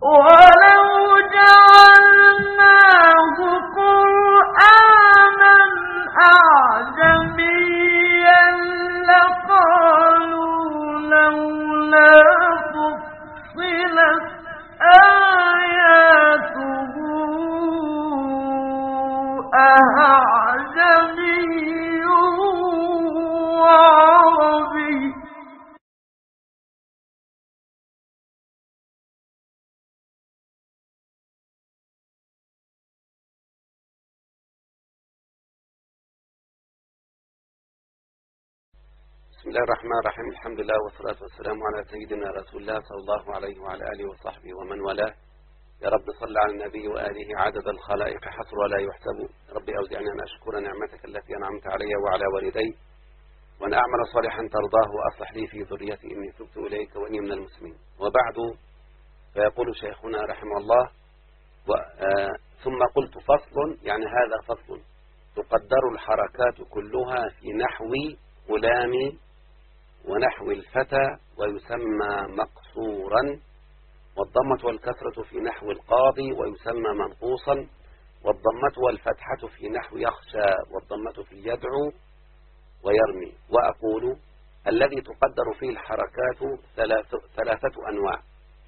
ولو جعلناه قرآنا أعجميا لقالوا لولا فصلت آياته أعجمي وعربي بسم الله الرحمن الرحيم الحمد لله والصلاة والسلام على سيدنا رسول الله صلى الله عليه وعلى آله وصحبه ومن والاه يا رب صل على النبي وآله عدد الخلائق حصر ولا يحسب ربي أوزعني أن أشكر نعمتك التي أنعمت علي وعلى والدي وأن أعمل صالحا ترضاه وأصلح لي في ذريتي إني تبت إليك وإني من المسلمين وبعد فيقول شيخنا رحمه الله و آه ثم قلت فصل يعني هذا فصل تقدر الحركات كلها في نحو غلام ونحو الفتى ويسمى مقصورا والضمة والكسرة في نحو القاضي ويسمى منقوصا والضمة والفتحة في نحو يخشى والضمة في يدعو ويرمي وأقول الذي تقدر فيه الحركات ثلاث ثلاثة أنواع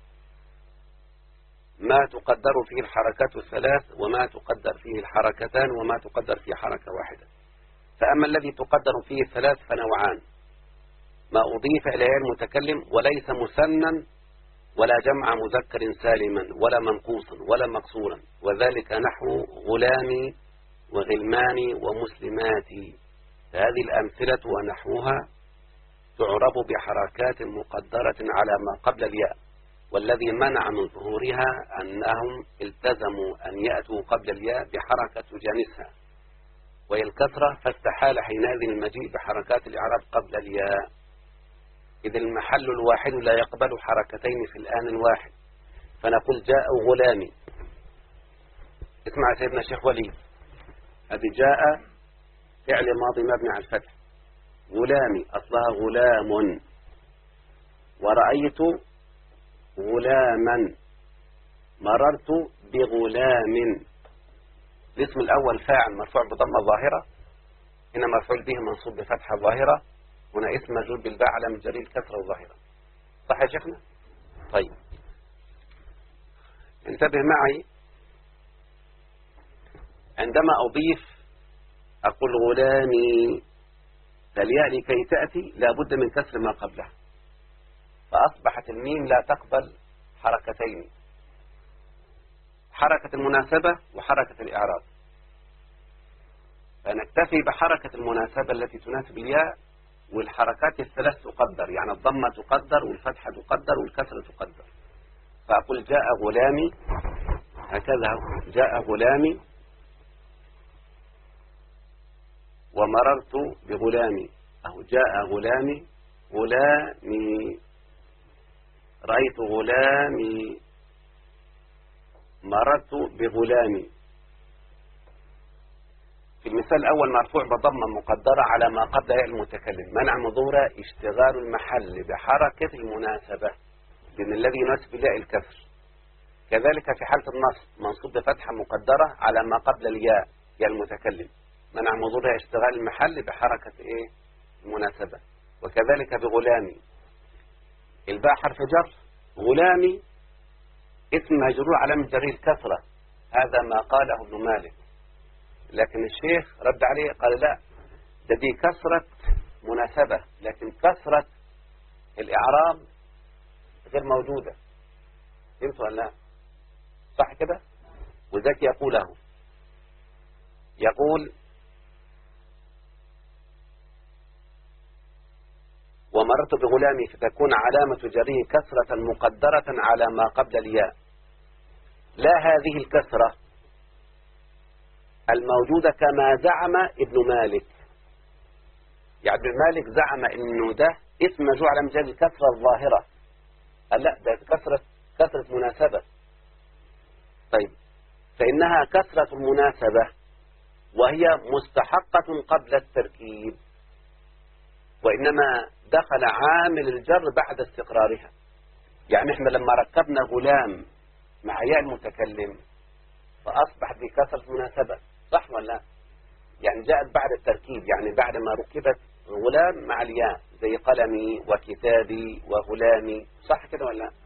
ما تقدر فيه الحركات الثلاث وما تقدر فيه الحركتان وما تقدر فيه حركة واحدة فأما الذي تقدر فيه الثلاث فنوعان ما أضيف إليه المتكلم وليس مسنا ولا جمع مذكر سالما ولا منقوصا ولا مقصورا وذلك نحو غلامي وغلماني ومسلماتي هذه الأمثلة ونحوها تعرب بحركات مقدرة على ما قبل الياء والذي منع من ظهورها أنهم التزموا أن يأتوا قبل الياء بحركة جانسها وهي الكسرة فاستحال حينئذ المجيء بحركات الإعراب قبل الياء إذ المحل الواحد لا يقبل حركتين في الآن الواحد فنقول جاء غلامي اسمع سيدنا الشيخ وليد هذه جاء فعل ماضي مبني على الفتح غلامي أصلها غلام ورأيت غلاما مررت بغلام الاسم الأول فاعل مرفوع بضمة ظاهرة هنا مفعول به منصوب بفتحة ظاهرة هنا اسم مجرور بالباء على مجري الكسرة ظاهرة صح يا شيخنا طيب انتبه معي عندما أضيف أقول غلامي فالياء لكي تأتي لابد من كسر ما قبلها فأصبحت الميم لا تقبل حركتين حركة المناسبة وحركة الإعراب فنكتفي بحركة المناسبة التي تناسب الياء والحركات الثلاث تقدر يعني الضمة تقدر والفتحة تقدر والكسرة تقدر فأقول جاء غلامي هكذا جاء غلامي ومررت بغلامي أو جاء غلامي غلامي رأيت غلامي مررت بغلامي في المثال الأول مرفوع بضمة مقدرة على ما قبل ياء المتكلم منع مظهورة اشتغال المحل بحركة المناسبة لأن الذي يناسب ياء الكسر كذلك في حالة النصب منصوب بفتحة مقدرة على ما قبل الياء ياء المتكلم منع مظهورها اشتغال المحل بحركة ايه المناسبة وكذلك بغلامي الباء حرف جر غلامي اسم مجرور على جرير الكسرة هذا ما قاله ابن مالك لكن الشيخ رد عليه قال لا ده دي كسرة مناسبة لكن كسرة الإعراب غير موجودة فهمت ولا لا صح كده وذاك يقوله يقول ومررت بغلامي فتكون علامة جره كسرة مقدرة على ما قبل الياء لا هذه الكسرة الموجودة كما زعم ابن مالك يعني ابن مالك زعم انه ده اسم مجموع على مجال الكسرة الظاهرة قال لا ده كسرة كسرة مناسبة طيب فإنها كسرة المناسبة وهي مستحقة قبل التركيب وإنما دخل عامل الجر بعد استقرارها يعني احنا لما ركبنا غلام مع ياء المتكلم فأصبح بكثرة مناسبة صح ولا لا يعني جاءت بعد التركيب يعني بعد ما ركبت غلام مع الياء زي قلمي وكتابي وغلامي صح كده ولا لا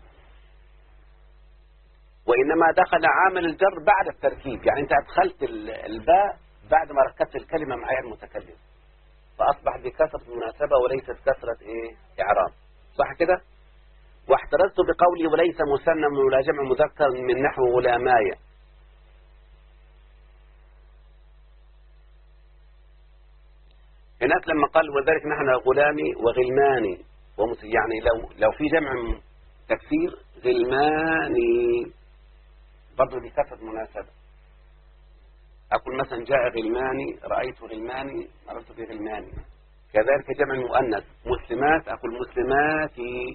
وإنما دخل عامل الجر بعد التركيب يعني أنت أدخلت الباء بعد ما ركبت الكلمة مع ياء المتكلم فأصبح بكثرة مناسبة وليست كثرة إيه إعراب صح كده واحترزت بقولي وليس مسنى ولا جمع مذكر من نحو غلاماية هناك لما قال وذلك نحن غلامي وغلماني يعني لو لو في جمع تكسير غلماني برضه بكثرة مناسبة أقول مثلا جاء غلماني رأيت غلماني مررت بغلماني كذلك جمع المؤنث مسلمات أقول مسلماتي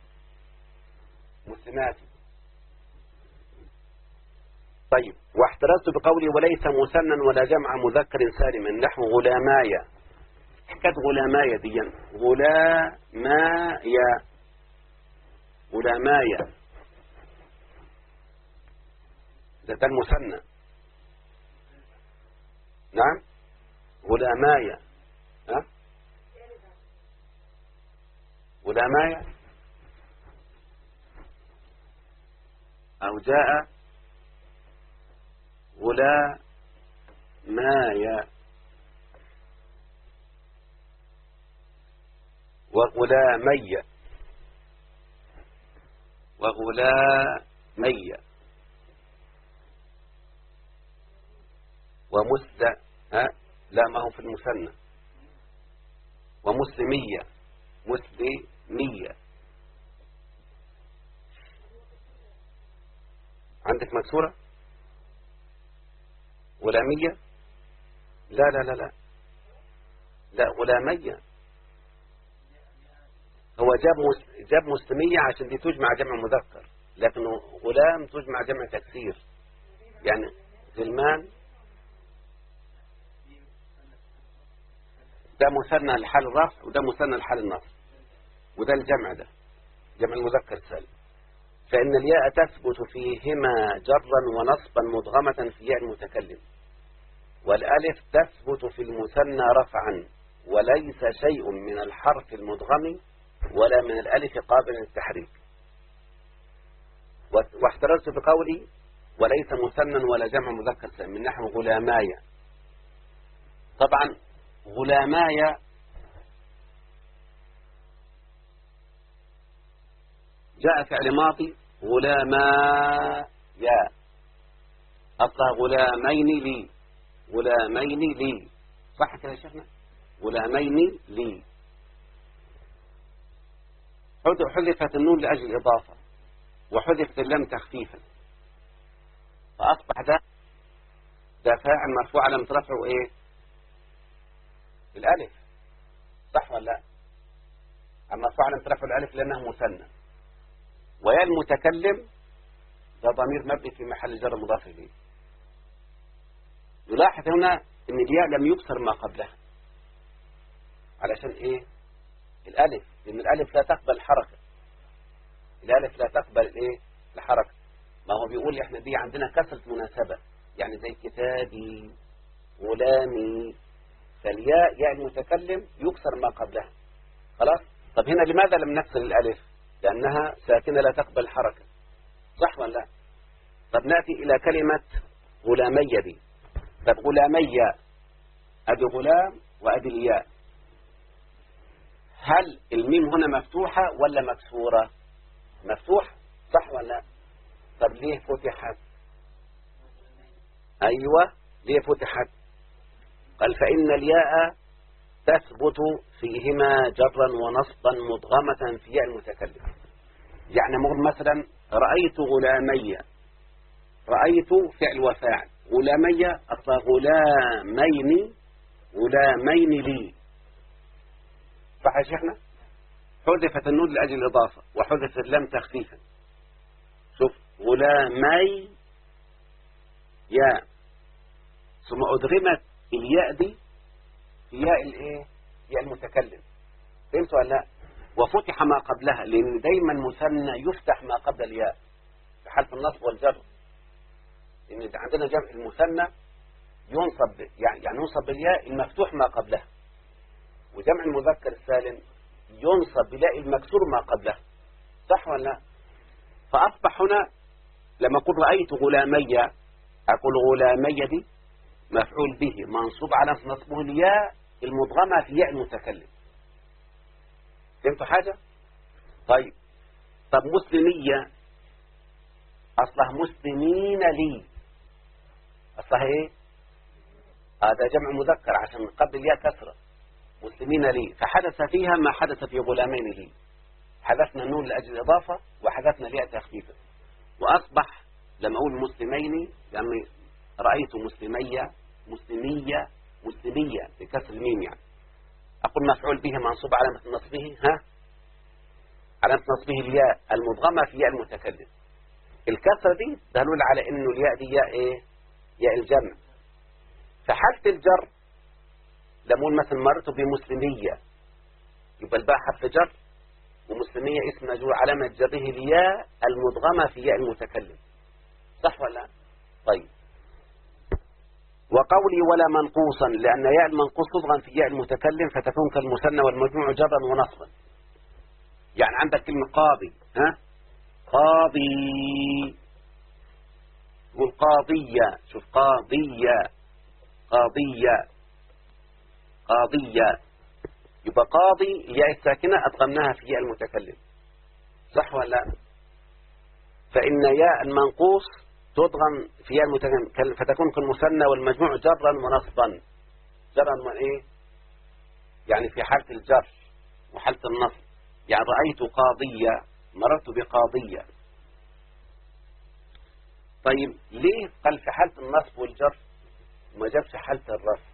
مسلماتي طيب واحترزت بقولي وليس مسنا ولا جمع مذكر سالما نحو غلامايا حكاية غلامايا دي غلامايا غلامايا ده ده المثنى نعم غلامايا ها غلامايا أو جاء غلامايا وغلامي وغلامي ومسد ها لا ما هو في المثنى ومسلمية مسلمية عندك مكسورة غلامية لا لا لا لا لا غلامية هو جاب جاب مسلمية عشان دي تجمع جمع مذكر لكنه غلام تجمع جمع تكسير يعني غلمان ده مثنى لحال الرفع وده مثنى لحال النصب وده الجمع ده جمع المذكر السالم فإن الياء تثبت فيهما جرا ونصبا مدغمة في ياء المتكلم والألف تثبت في المثنى رفعا وليس شيء من الحرف المدغم ولا من الألف قابل للتحريك واحترزت بقولي وليس مثنى ولا جمع مذكر سالم من نحو غلامايا طبعا غلامايا جاء فعل ماضي غلامايا أصلا غلامين لي غلامين لي صح كده يا شيخنا غلامين لي حذفت النون لأجل الإضافة وحذفت اللام تخفيفا فأصبح ده ده فاعل مرفوع على رفعه إيه الألف صح ولا لا أما فعلا رفع الألف لأنها مثنى ويا المتكلم ده ضمير مبني في محل جر مضاف إليه يلاحظ هنا ان الياء لم يكسر ما قبلها علشان ايه الالف لان الالف لا تقبل حركة الالف لا تقبل ايه الحركة ما هو بيقول احنا دي عندنا كسرة مناسبة يعني زي كتابي غلامي فالياء ياء المتكلم يكسر ما قبلها خلاص طب هنا لماذا لم نكسر الالف لانها ساكنة لا تقبل حركة صح ولا لا طب نأتي الى كلمة غلامية دي طب غلامية ادي غلام وادي الياء هل الميم هنا مفتوحة ولا مكسورة مفتوحة صح ولا لا طب ليه فتحت ايوه ليه فتحت قال فإن الياء تثبت فيهما جرا ونصبا مضغمة في ياء المتكلم يعني نقول مثلا رأيت غلامي رأيت فعل وفاعل غلامي أصلا غلامين غلامين لي صح يا شيخنا حذفت النون لأجل الإضافة وحذفت اللام تخفيفا شوف غلامي يا ثم أدغمت الياء دي ياء الايه ياء المتكلم فهمت ولا لا وفتح ما قبلها لان دايما مثنى يفتح ما قبل الياء في حالة النصب والجر إن عندنا جمع المثنى ينصب يعني يعني ينصب بالياء المفتوح ما قبله وجمع المذكر السالم ينصب بالياء المكسور ما قبله صح ولا لا فأصبح هنا لما أقول رأيت غلامي أقول غلامي دي مفعول به منصوب على نصبه الياء المضغمة في ياء المتكلم فهمتوا حاجة طيب طب مسلمية أصلها مسلمين لي أصلها إيه هذا جمع مذكر عشان قبل الياء كسرة مسلمين لي فحدث فيها ما حدث في غلامين لي حذفنا النون لأجل الإضافة وحذفنا الياء تخفيفا وأصبح لما أقول مسلمين يعني رأيت مسلمية مسلمية مسلمية بكسر الميم يعني أقول مفعول به منصوب علامة نصبه ها علامة نصبه الياء المضغمة في ياء المتكلم الكسرة دي دلول على انه الياء دي ياء ايه ياء الجمع في حالة الجر لما اقول مثلا مرت بمسلمية يبقى الباء حرف جر ومسلمية اسم مجرور علامة جره الياء المضغمة في ياء المتكلم صح ولا لا؟ طيب وقولي ولا منقوصا لأن ياء المنقوص تضغم في ياء المتكلم فتكون كالمثنى والمجموع جرا ونصبا يعني عندك كلمة قاضي ها قاضي تقول قاضية شوف قاضية قاضية قاضية يبقى قاضي الياء الساكنة أدغمناها في ياء المتكلم صح ولا لا فإن ياء المنقوص تضغم في ياء المتكلم فتكون كالمثنى والمجموع جرا ونصبا جرا من إيه يعني في حالة الجر وحالة النصب يعني رأيت قاضية مررت بقاضية طيب ليه قال في حالة النصب والجر وما جابش حالة الرفع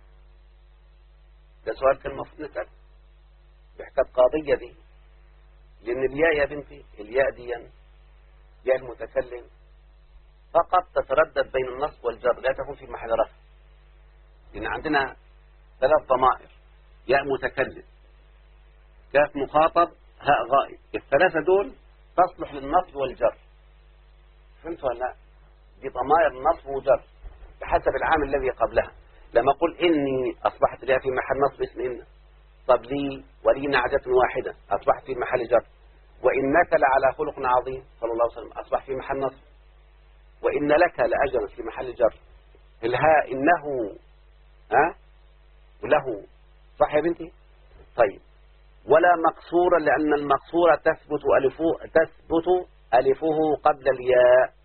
ده سؤال كان المفروض نسأل بحكاية قاضية دي لأن الياء يا بنتي الياء دي ياء المتكلم فقط تتردد بين النصب والجر لا تكون في محل رفع لأن عندنا ثلاث ضمائر ياء متكلم كاف مخاطب هاء غائب الثلاثة دول تصلح للنصب والجر فهمت ولا لا دي ضمائر نصب وجر بحسب العامل الذي قبلها لما أقول إني أصبحت لها في محل نصب اسم إن طب لي ولي نعجة واحدة أصبحت في محل جر وإنك لعلى خلق عظيم صلى الله عليه وسلم أصبح في محل نصب وإن لك لأجرا في محل جر الهاء إنه ها وله صح يا بنتي طيب ولا مقصورا لأن المقصور تثبت ألفه تثبت ألفه قبل الياء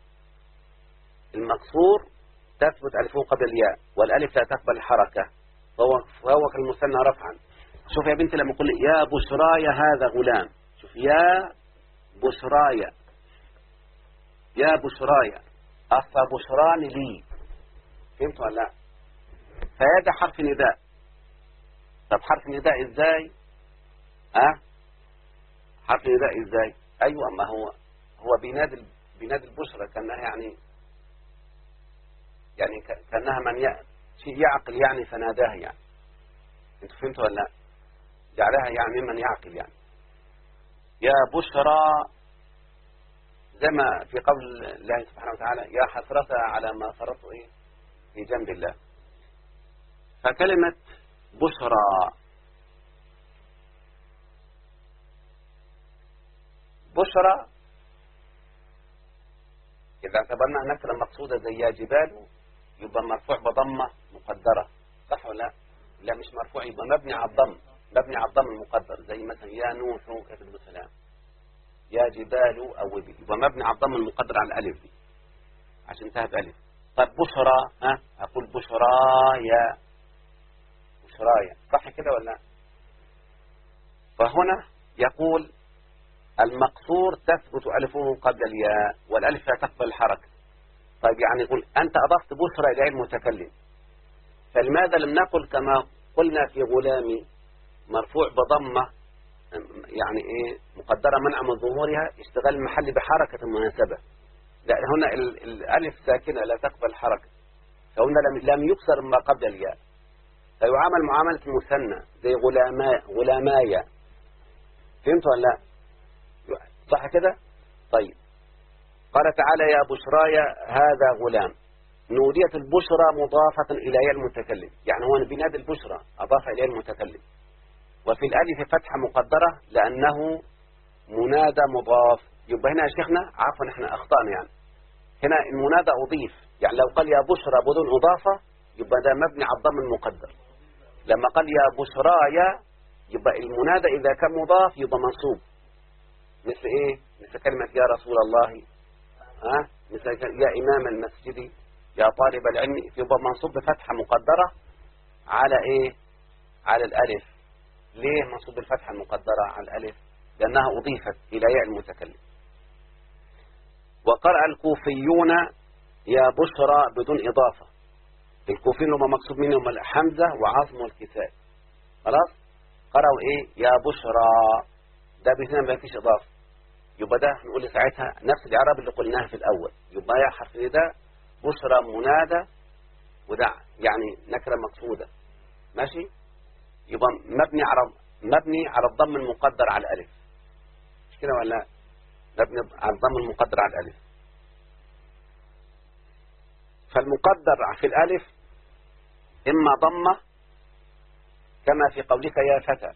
المقصور تثبت ألفه قبل الياء والألف لا تقبل الحركة فهو, فهو كالمثنى رفعا شوف يا بنتي لما أقول يا بشراي هذا غلام شوف يا بشراي يا بشراي أصلا بشران لي فهمت ولا لا فهذا حرف نداء طب حرف نداء ازاي ها حرف نداء ازاي ايوه ما هو هو بينادي بينادي البشرى كانها يعني يعني كانها من شيء يعقل يعني فناداه يعني انتوا فهمتوا ولا لا جعلها يعني ممن يعقل يعني يا بشرى زي ما في قول الله سبحانه وتعالى يا حسرة على ما فرطت ايه في جنب الله فكلمة بشرى بشرى إذا اعتبرنا نكرة مقصودة زي يا جبال يبقى مرفوع بضمة مقدرة صح ولا لا مش مرفوع يبقى مبني على الضم مبني على الضم المقدر زي مثلا يا نوح اكتب السلام يا جبال أوبي يبقى مبني على الضم المقدر على الألف دي عشان انتهى بألف طيب بشرى ها أقول بشرايا بشرايا صح كده ولا فهنا يقول المقصور تثبت ألفه قبل الياء والألف لا تقبل الحركة طيب يعني يقول أنت أضفت بشرى إلى المتكلم فلماذا لم نقل كما قلنا في غلامي مرفوع بضمة يعني إيه مقدرة منع من ظهورها اشتغال المحل بحركة مناسبة لا هنا الألف ساكنة لا تقبل الحركة فهنا لم لم يكسر ما قبل الياء فيعامل معاملة المثنى زي غلاما غلامايا فهمت ولا لا صح كده طيب قال تعالى يا بشراي هذا غلام نودية البشرى مضافة إلى يا المتكلم يعني هو بنادي البشرى أضاف إلى المتكلم وفي الألف فتحة مقدرة لأنه منادى مضاف يبقى هنا يا شيخنا عفوا احنا أخطأنا يعني هنا المنادى أضيف يعني لو قال يا بشرى بدون إضافة يبقى ده مبني على الضم المقدر لما قال يا بشرايا يبقى المنادى إذا كان مضاف يبقى منصوب مثل إيه مثل كلمة يا رسول الله ها مثل يا إمام المسجد يا طالب العلم يبقى منصوب بفتحة مقدرة على إيه على الألف ليه منصوب بالفتحة المقدرة على الألف لأنها أضيفت إلى ياء المتكلم وقرأ الكوفيون يا بشرى بدون إضافة الكوفيين هم مقصود منهم حمزة وعاصم والكساء خلاص قرأوا إيه يا بشرى ده بيثنى ما فيش إضافة يبقى ده هنقول ساعتها نفس الإعراب اللي قلناها في الأول يبقى يا حرف ده بشرى منادى ودع يعني نكرة مقصودة ماشي يبقى مبني على مبني على الضم المقدر على الألف مش كده ولا مبني على الضم المقدر على الألف فالمقدر في الألف إما ضمة كما في قولك يا فتى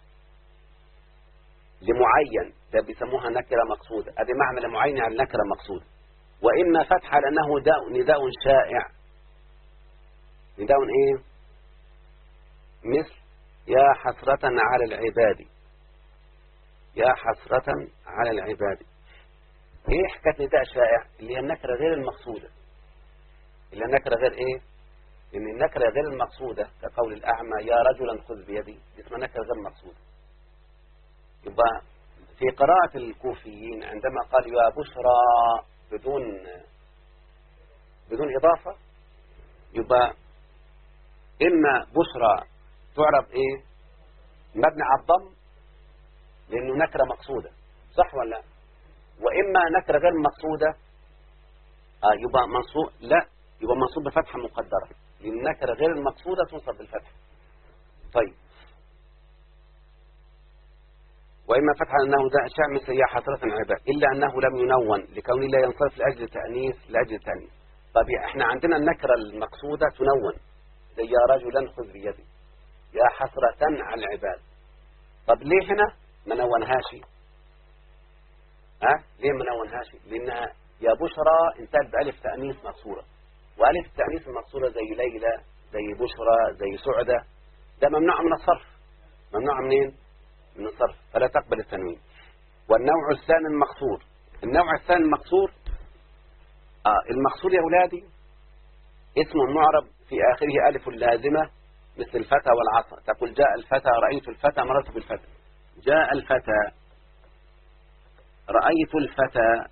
لمعين ده بيسموها نكرة مقصودة ادي معنى لمعين يعني نكرة مقصودة وإما فتحة لأنه داء نداء شائع نداء إيه مثل يا حسرة على العباد يا حسرة على العباد ايه حكاية نداء شائع اللي هي النكرة غير المقصودة اللي هي النكرة غير ايه لأن النكرة غير المقصودة كقول الأعمى يا رجلا خذ بيدي اسمها نكرة غير مقصودة يبقى في قراءة الكوفيين عندما قال يا بشرى بدون بدون إضافة يبقى إما بشرى تعرف إيه مبني على الضم لأنه نكرة مقصودة صح ولا وإما نكرة غير مقصودة آه يبقى منصوب لا يبقى منصوب بفتحة مقدرة لأن النكرة غير المقصودة تنصب بالفتحة طيب وإما فتحة أنه ده أشياء مثل هي حسرة عباد إلا أنه لم ينون لكونه لا ينصرف لأجل التأنيث لأجل التأنيث طب إحنا عندنا النكرة المقصودة تنون زي يا رجلا خذ بيدي يا حسرة على العباد طب ليه هنا ما نونهاش ها ليه ما نونهاش لأنها يا بشرى انتهت بألف تأنيث مقصورة وألف التأنيث المقصورة زي ليلى زي بشرى زي سعدة ده ممنوع من الصرف ممنوع منين من الصرف فلا تقبل التنوين والنوع الثاني المقصور النوع الثاني المقصور آه المقصور يا أولادي اسم معرب في آخره ألف لازمة مثل الفتى والعصا تقول جاء الفتى رأيت الفتى مررت بالفتى جاء الفتى رأيت الفتى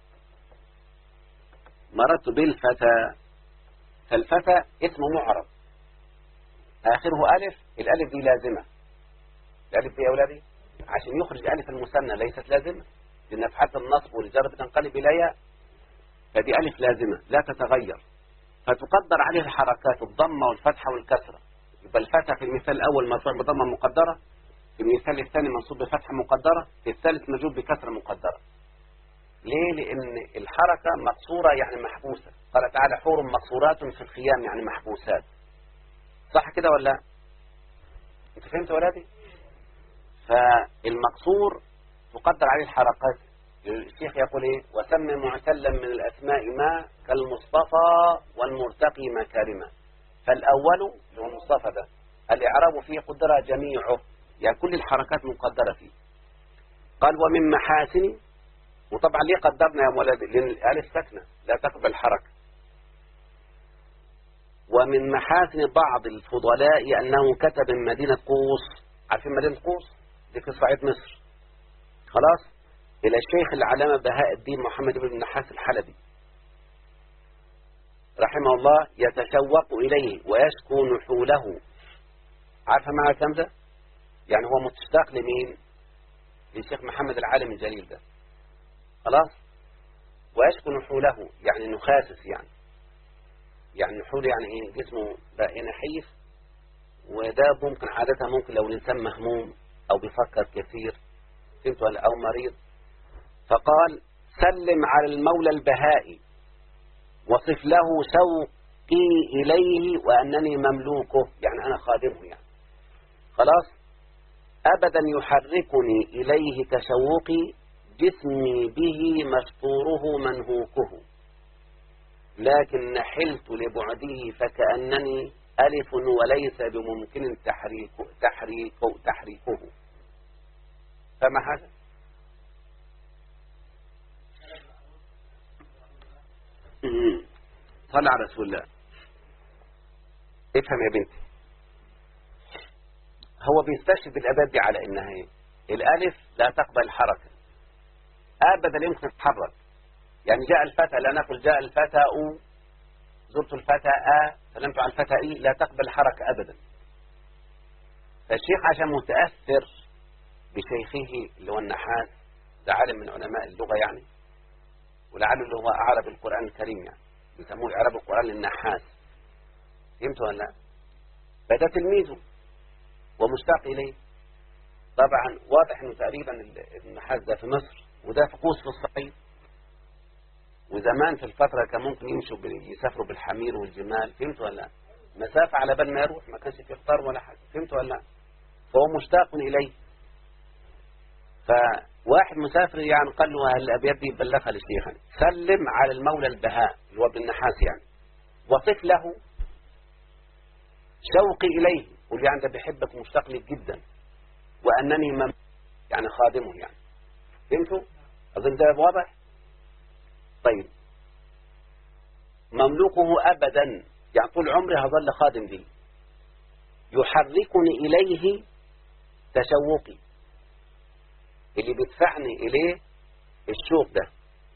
مررت بالفتى فالفتى اسم معرب آخره ألف الألف دي لازمة الألف دي يا أولادي عشان يخرج ألف المثنى ليست لازمة لأن في حالة النصب والجر بتنقلب إلى ياء فدي ألف لازمة لا تتغير فتقدر عليه الحركات الضمة والفتحة والكسرة يبقى الفتحة في المثال الأول مرفوع بضمة مقدرة في المثال الثاني منصوب بفتحة مقدرة في الثالث مجوب بكسرة مقدرة ليه لأن الحركة مقصورة يعني محبوسة قال تعالى حور مقصورات في الخيام يعني محبوسات صح كده ولا انت فهمت ولادي فالمقصور تقدر عليه الحركات الشيخ يقول ايه وسم معتلا من الاسماء ما كالمصطفى والمرتقي مكارمه فالاول اللي هو المصطفى ده الاعراب فيه قدر جميعه يعني كل الحركات مقدره فيه قال ومن محاسن وطبعا ليه قدرنا يا ولد لان الالف ساكنه لا تقبل حركه ومن محاسن بعض الفضلاء انه كتب من مدينه قوس عارفين مدينه قوس دي في صعيد مصر خلاص إلى الشيخ العلامة بهاء الدين محمد بن النحاس الحلبي رحمه الله يتشوق إليه ويشكو نحوله عارفة معنى الكلام ده؟ يعني هو متشتاق لمين؟ للشيخ محمد العالم الجليل ده خلاص؟ ويشكو نحوله يعني نخاسس يعني يعني نحول يعني ايه جسمه بقى نحيف وده ممكن عادة ممكن لو الإنسان مهموم أو بيفكر كثير فهمت ولا أو مريض فقال سلم على المولى البهائي وصف له شوقي إليه وأنني مملوكه يعني أنا خادمه يعني خلاص أبدا يحركني إليه كشوقي جسمي به مستوره منهوكه لكن نحلت لبعده فكأنني ألف وليس بممكن تحريك تحريك تحريكه فما هذا صلى على رسول الله افهم يا بنتي هو بيستشهد الأبد دي على إنها ايه الألف لا تقبل الحركة أبدا يمكن تتحرك يعني جاء الفتى لا نقول جاء الفتى أو زرت الفتى أ سلمت على الفتى إي لا تقبل الحركة أبدا فالشيخ عشان متأثر بشيخه اللي هو النحاس ده عالم من علماء اللغة يعني ولعله اللي هو أعرب القرآن الكريم يعني بيسموه إعراب القرآن للنحاس فهمت ولا لا؟ فده تلميذه ومشتاق إليه طبعا واضح انه تقريبا النحاس ده في مصر وده في قوس في الصعيد وزمان في الفترة كان ممكن يمشوا يسافروا بالحمير والجمال فهمت ولا لا مسافة على بال ما يروح ما كانش في اختار ولا حاجة فهمت ولا لا فهو مشتاق إليه فواحد مسافر يعني قال له الأبيات دي بلغها للشيخ سلم على المولى البهاء اللي هو ابن النحاس يعني وصف له شوقي إليه قول لي عنده بيحبك ومشتاق لك جدا وأنني مم يعني خادمه يعني فهمتوا أظن ده واضح طيب مملوكه أبدا يعني طول عمري هظل خادم لي يحركني إليه تشوقي اللي بيدفعني إليه الشوق ده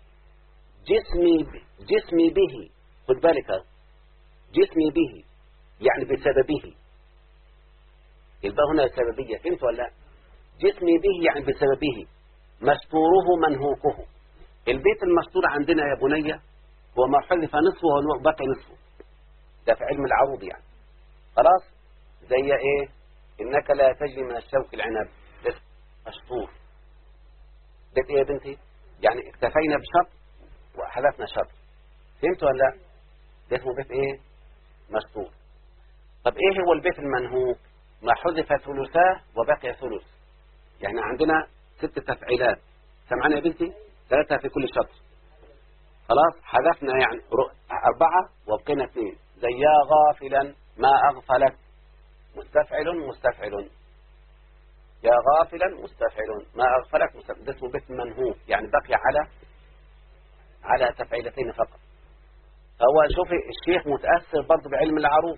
جسمي جسمي به خد بالك جسمي به يعني بسببه يبقى هنا سببية فهمت ولا لا جسمي به يعني بسببه مستوره منهوكه البيت المستور عندنا يا بني هو ما حذف نصفه وبقي نصفه ده في علم العروض يعني خلاص زي ايه انك لا تجري من الشوك العنب بس مستور بيت ايه يا بنتي يعني اكتفينا بشط وحذفنا شط فهمت ولا لا ده اسمه بيت ايه مستور طب ايه هو البيت المنهوك ما حذف ثلثاه وبقي ثلث يعني عندنا ست تفعيلات سمعنا يا بنتي ثلاثة في كل شطر خلاص حذفنا يعني أربعة وبقينا اثنين زي يا غافلا ما أغفلك مستفعل مستفعل يا غافلا مستفعل ما أغفلك مستفعل ده اسمه بيت منهوك يعني بقي على على تفعيلتين فقط هو شوفي الشيخ متأثر برضه بعلم العروض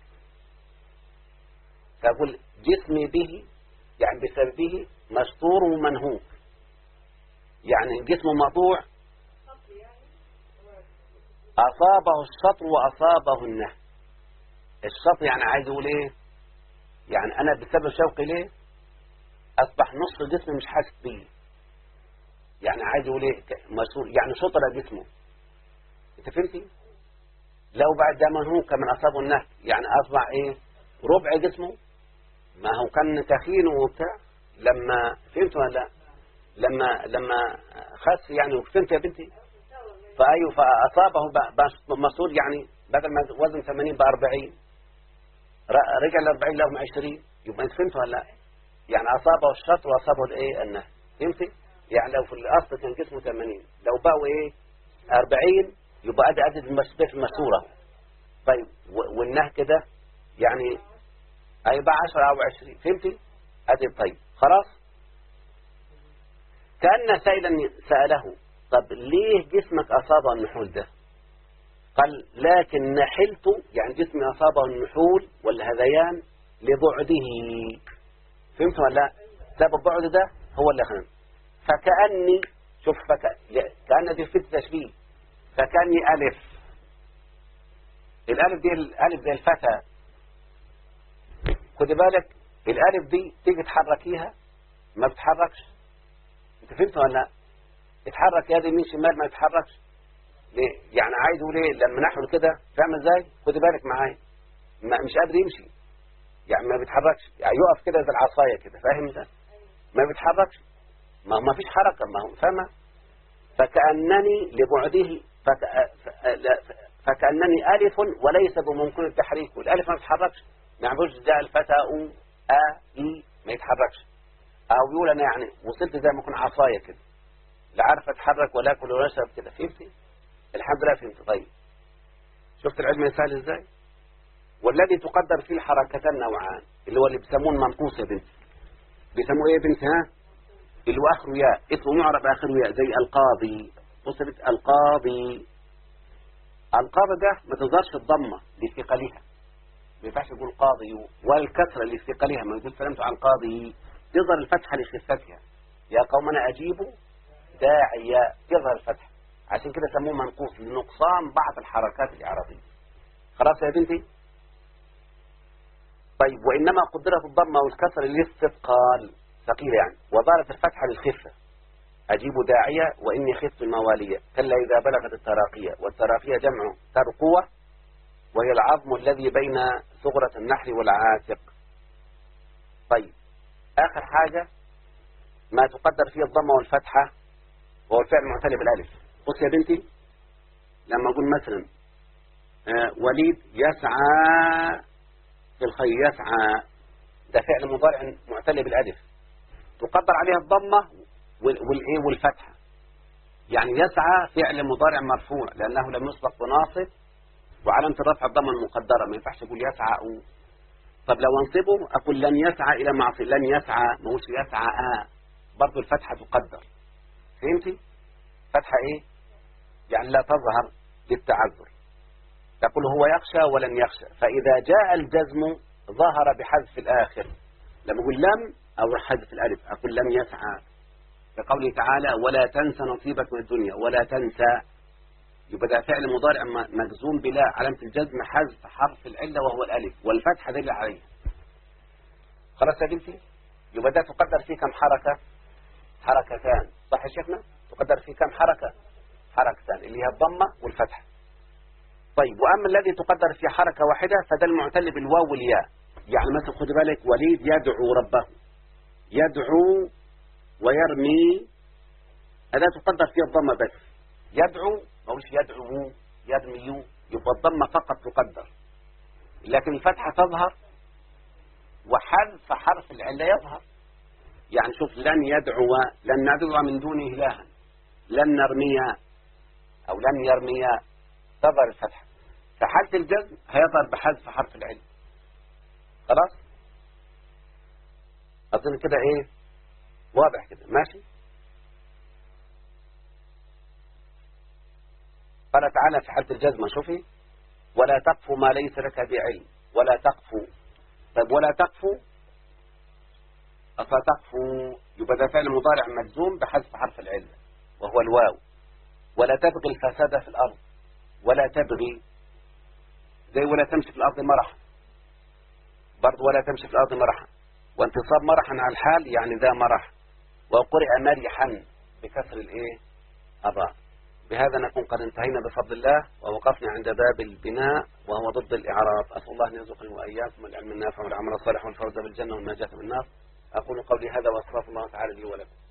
فأقول جسمي به يعني بسببه مستور ومنهوك يعني الجسم مقطوع أصابه الشطر وأصابه النهي الشطر يعني عايز يقول إيه يعني أنا بسبب شوقي ليه أصبح نص جسمي مش حاسس بيه يعني عايز يقول إيه مسؤول يعني شطر جسمه أنت فهمتي لو بعد ده منهوك كمان أصابه النهي يعني أصبح إيه ربع جسمه ما هو كان تخين وبتاع لما فهمت ولا لا لما لما خس يعني وفهمت يا بنتي فأيوه فأصابه مسؤول يعني بدل ما وزن 80 ب 40 رجع ل 40 لهم 20 يبقى انت فهمت ولا لا يعني أصابه الشط وأصابه الايه النهي فهمتي يعني لو في الأصل كان جسمه 80 لو بقوا ايه 40 يبقى ادي ادي المسبح المسورة طيب والنهي كده يعني هيبقى 10 أو 20 فهمتي ادي طيب خلاص كأن سائلا سأله طب ليه جسمك أصاب النحول ده قال لكن نحلت يعني جسمي أصابه النحول والهذيان لبعده فهمت ولا لا سبب بعد ده هو اللي خلنا فكأني شوف فك... كأن دي في التشبيه فكأني ألف الألف دي الألف زي الفتى خد بالك الألف دي تيجي تحركيها ما بتحركش انت فهمت ولا لا اتحرك يد يمين شمال ما يتحركش ليه يعني عايز يقول ايه لما نحول كده فاهم ازاي خد بالك معايا مش قادر يمشي يعني ما بيتحركش يعني يقف كده زي العصايه كده فاهم ده ما بيتحركش ما ما فيش حركه ما هو فاهمه فكانني لبعده فك... ف... لا... ف... فكأنني ألف وليس بممكن التحريك والألف ما تتحركش ما يعملوش جاء الفتى أو أ إي ما يتحركش أو يقول أنا يعني وصلت زي ما أكون عصاية كده لا عارف أتحرك ولا أكل ولا أشرب كده فهمتي؟ الحمد لله فهمت طيب شفت العلم يسهل إزاي؟ والذي تقدر فيه حركتان نوعان اللي هو اللي بيسموه المنقوص يا بنتي بيسموه ايه يا بنتي ها اللي هو اخره ياء اسمه يعرف اخره ياء زي القاضي بص يا بنتي القاضي القاضي ده ما تظهرش الضمه لثقلها ما ينفعش يقول قاضي والكسره لثقلها ما يقول سلمت على القاضي تظهر الفتحه لخفتها يا قومنا اجيبوا داعيا تظهر الفتحه عشان كده سموه منقوص لنقصان بعض الحركات الاعرابيه خلاص يا بنتي طيب وإنما قدرت الضمة والكسر للاستثقال ثقيلة يعني وظهرت الفتحة للخفة أجيب داعية وإني خفت الموالية كلا إذا بلغت التراقية والتراقية جمع ترقوة وهي العظم الذي بين ثغرة النحل والعاتق طيب آخر حاجة ما تقدر فيه الضمة والفتحة وهو الفعل المعتل بالألف بص يا بنتي لما أقول مثلا آه وليد يسعى في الخير يسعى ده فعل مضارع معتل بالالف تقدر عليها الضمه والايه والفتحه يعني يسعى فعل مضارع مرفوع لانه لم يسبق بناصب وعلامه الرفع الضمه المقدره ما ينفعش اقول يسعى أو. طب لو انصبه اقول لن يسعى الى معصيه لن يسعى ما هوش يسعى آه. برضه الفتحه تقدر فهمتي فتحه ايه يعني لا تظهر للتعذر تقول هو يخشى ولن يخشى فإذا جاء الجزم ظهر بحذف الآخر لما أقول لم أو حذف الألف أقول لم يسعى كقوله تعالى ولا تنسى نصيبك من الدنيا ولا تنسى يبقى ده فعل مضارع مجزوم بلا علامة الجزم حذف حرف العلة وهو الألف والفتحة دل عليه خلاص يا بنتي يبقى ده تقدر فيه كم حركة حركتان صح يا شيخنا تقدر فيه كم حركة حركتان اللي هي الضمة والفتحة طيب وأما الذي تقدر في حركة واحدة فده المعتل بالواو والياء يعني مثلا خد بالك وليد يدعو ربه يدعو ويرمي هذا تقدر فيه الضمة بس يدعو ما هوش يدعو يرمي يبقى الضمة فقط تقدر لكن الفتحة تظهر وحذف حرف العلة يظهر يعني شوف لن يدعو لن ندعو من دونه إلها لن نرمي أو لن يرمي تظهر الفتحة في حالة الجزم هيظهر بحذف حرف العلم خلاص أظن كده إيه واضح كده ماشي قال تعالى في حالة الجزمة شوفي ولا تقف ما ليس لك بعلم ولا تقف طيب ولا تقف أصلا تقف يبقى ده فعل مضارع مجزوم بحذف حرف العلة وهو الواو ولا تبغي الفساد في الأرض ولا تبغي زي ولا تمشي في الأرض مرحا برضو ولا تمشي في الأرض مرحا وانتصاب مرحا على الحال يعني ذا مرح وقرئ مرحا بكسر الايه الراء بهذا نكون قد انتهينا بفضل الله ووقفنا عند باب البناء وهو ضد الإعراب أسأل الله أن يرزقني وإياكم العلم النافع والعمل الصالح والفوز بالجنة والنجاة من النار أقول قولي هذا وأستغفر الله تعالى لي ولكم